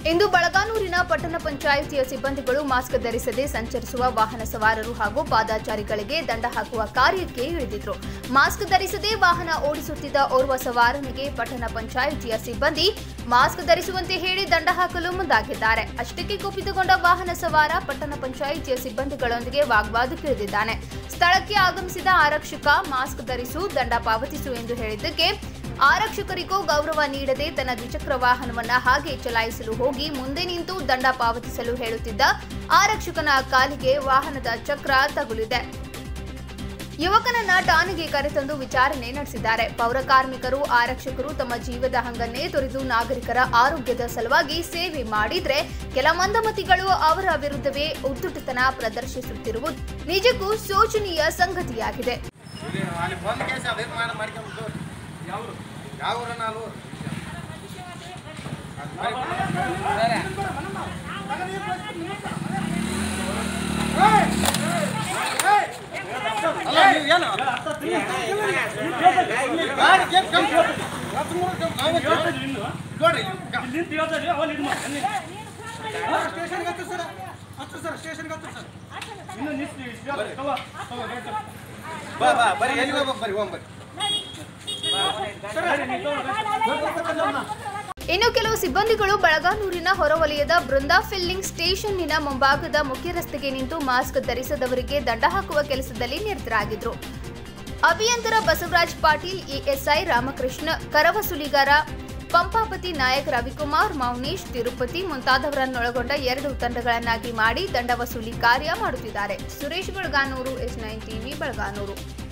ಇಂದು ಬಳಗಾನೂರಿನ ಪಟ್ಟಣ ಪಂಚಾಯಿತಿಯ ಸಿಬ್ಬಂದಿಗಳು ಮಾಸ್ಕ್ ಧರಿಸದೆ ಸಂಚರಿಸುವ ವಾಹನ ಸವಾರರು ಹಾಗೂ ಪಾದಾಚಾರಿಗಳಿಗೆ ದಂಡ ಹಾಕುವ ಕಾರ್ಯಕ್ಕೆ ಇಳಿದಿದ್ರು ಮಾಸ್ಕ್ ಧರಿಸದೆ ವಾಹನ ಓಡಿಸುತ್ತಿದ್ದ ಓರ್ವ ಸವಾರನಿಗೆ ಪಟ್ಟಣ ಪಂಚಾಯಿತಿಯ ಸಿಬ್ಬಂದಿ ಮಾಸ್ಕ್ ಧರಿಸುವಂತೆ ಹೇಳಿ ದಂಡ ಹಾಕಲು ಮುಂದಾಗಿದ್ದಾರೆ ಅಷ್ಟಕ್ಕೆ ಕುಪಿತಗೊಂಡ ವಾಹನ ಸವಾರ ಪಟ್ಟಣ ಪಂಚಾಯಿತಿಯ ಸಿಬ್ಬಂದಿಗಳೊಂದಿಗೆ ವಾಗ್ವಾದಕ್ಕಿಳಿದಿದ್ದಾನೆ ಸ್ಥಳಕ್ಕೆ ಆಗಮಿಸಿದ ಆರಕ್ಷಕ ಮಾಸ್ಕ್ ಧರಿಸು ದಂಡ ಪಾವತಿಸು ಎಂದು ಹೇಳಿದ್ದಕ್ಕೆ ಆರಕ್ಷಕರಿಗೂ ಗೌರವ ನೀಡದೆ ತನ್ನ ದ್ವಿಚಕ್ರ ವಾಹನವನ್ನ ಹಾಗೆ ಚಲಾಯಿಸಲು ಹೋಗಿ ಮುಂದೆ ನಿಂತು ದಂಡ ಪಾವತಿಸಲು ಹೇಳುತ್ತಿದ್ದ ಆರಕ್ಷಕನ ಕಾಲಿಗೆ ವಾಹನದ ಚಕ್ರ ತಗುಲಿದೆ ಯುವಕನನ್ನ ಠಾಣೆಗೆ ಕರೆತಂದು ವಿಚಾರಣೆ ನಡೆಸಿದ್ದಾರೆ ಪೌರ ಕಾರ್ಮಿಕರು ಆರಕ್ಷಕರು ತಮ್ಮ ಜೀವದ ಹಂಗನ್ನೇ ತೊರೆದು ನಾಗರಿಕರ ಆರೋಗ್ಯದ ಸಲುವಾಗಿ ಸೇವೆ ಮಾಡಿದ್ರೆ ಕೆಲ ಮಂದಮತಿಗಳು ಅವರ ವಿರುದ್ಧವೇ ಉದ್ದುಟತನ ಪ್ರದರ್ಶಿಸುತ್ತಿರುವುದು ನಿಜಕ್ಕೂ ಶೋಚನೀಯ ಸಂಗತಿಯಾಗಿದೆ ಇಲ್ಲಿ ಅಲ್ಲಿ ಬಂದ್ ಕೇಸ್ ಅದೇನು ಮಾಡಿ ಮಾಡ್ಕೊಂಬಿಟ್ಟು ಯಾವ ಯಾವ ಊರ ನಾವು ಅಲ್ಲ ನೀವು ಏನು ಗಾಡಿ ಕೇಸ್ ಕಮ್ಮಿ ಹತ್ತು ಮೂರು ಕಮ್ಮಿ. ನಾವು ನೋಡ್ರಿ ಸ್ಟೇಷನ್ಗೆ ಹತ್ತು ಸರ್ ಹತ್ತು ಸರ್ ಸ್ಟೇಷನ್ಗೆ ಹತ್ತು ಸರ್ ಬಾ ಬಾ ಬರ್ರಿ ಎಲ್ಲಿ ಹೋಗ್ಬೇಕು ಬರ್ರಿ ಹೋಗ್ ಬರ್ರಿ ಇನ್ನು ಕೆಲವು ಸಿಬ್ಬಂದಿಗಳು ಬಳಗಾನೂರಿನ ಹೊರವಲಯದ ಬೃಂದಾ ಫಿಲ್ಲಿಂಗ್ ಸ್ಟೇಷನ್ನಿನ ಮುಂಭಾಗದ ಮುಖ್ಯ ರಸ್ತೆಗೆ ನಿಂತು ಮಾಸ್ಕ್ ಧರಿಸದವರಿಗೆ ದಂಡ ಹಾಕುವ ಕೆಲಸದಲ್ಲಿ ನಿರತರಾಗಿದ್ರು ಅಭಿಯಂತರ ಬಸವರಾಜ್ ಪಾಟೀಲ್ ಎಎಸ್ಐ ರಾಮಕೃಷ್ಣ ಕರವಸುಲಿಗಾರ ಪಂಪಾಪತಿ ನಾಯಕ್ ರವಿಕುಮಾರ್ ಮೌನೇಶ್ ತಿರುಪತಿ ಮುಂತಾದವರನ್ನೊಳಗೊಂಡ ಎರಡು ತಂಡಗಳನ್ನಾಗಿ ಮಾಡಿ ದಂಡ ವಸೂಲಿ ಕಾರ್ಯ ಮಾಡುತ್ತಿದ್ದಾರೆ Suresh Balaganur S nine TV Balaganur